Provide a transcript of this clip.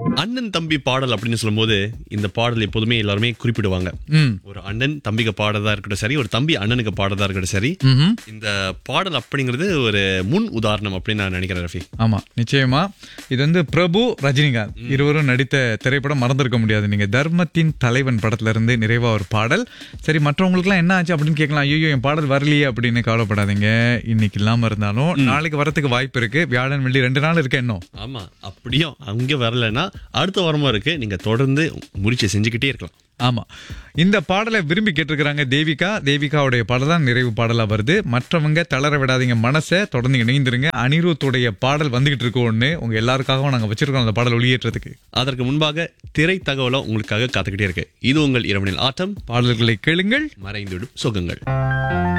அண்ணன் தம்பி பாடல் அப்படின்னு சொல்லும்போது இந்த பாடல் எப்போதுமே எல்லாருமே குறிப்பிடுவாங்க ம் ஒரு அண்ணன் தம்பிக்கு பாடதா இருக்கட்டும் சரி ஒரு தம்பி அண்ணனுக்கு பாடதா இருக்கட்டும் சரி ம்ஹும். இந்த பாடல் அப்படிங்கிறது ஒரு முன் உதாரணம் அப்படின்னு நான் நினைக்கிறேன் ரஃபி ஆமா நிச்சயமா இது வந்து பிரபு ரஜினிகாந்த் இருவரும் நடித்த திரைப்படம் மறந்திருக்க முடியாது நீங்க தர்மத்தின் தலைவன் படத்துல இருந்து நிறைவா ஒரு பாடல் சரி மற்றவங்களுக்குலாம் என்ன ஆச்சு அப்படின்னு கேட்கலாம் ஐயோ என் பாடல் வரலையே அப்படின்னு கவலைப்படாதீங்க இன்னைக்கு இல்லாம இருந்தாலும் நாளைக்கு வரதுக்கு வாய்ப்பு இருக்கு வியாழன் வெள்ளி ரெண்டு நாள் இருக்கு இன்னும் ஆமா அப்படியும் அங்க வரலைன்னா அடுத்த வாரமும் இருக்கு நீங்க தொடர்ந்து முயற்சி செஞ்சுக்கிட்டே இருக்கலாம் ஆமா இந்த பாடலை விரும்பி கேட்டிருக்கிறாங்க தேவிகா தேவிகாவுடைய பாடல் தான் நிறைவு பாடலா வருது மற்றவங்க தளர விடாதீங்க மனசை தொடர்ந்து இணைந்துருங்க அனிருத்துடைய பாடல் வந்துகிட்டு இருக்கு ஒண்ணு உங்க எல்லாருக்காகவும் நாங்க வச்சிருக்கோம் அந்த பாடல் ஒளியேற்றத்துக்கு அதற்கு முன்பாக திரை தகவலும் உங்களுக்காக காத்துக்கிட்டே இருக்கு இது உங்கள் இரவனில் ஆட்டம் பாடல்களை கேளுங்கள் மறைந்துவிடும் சுகங்கள்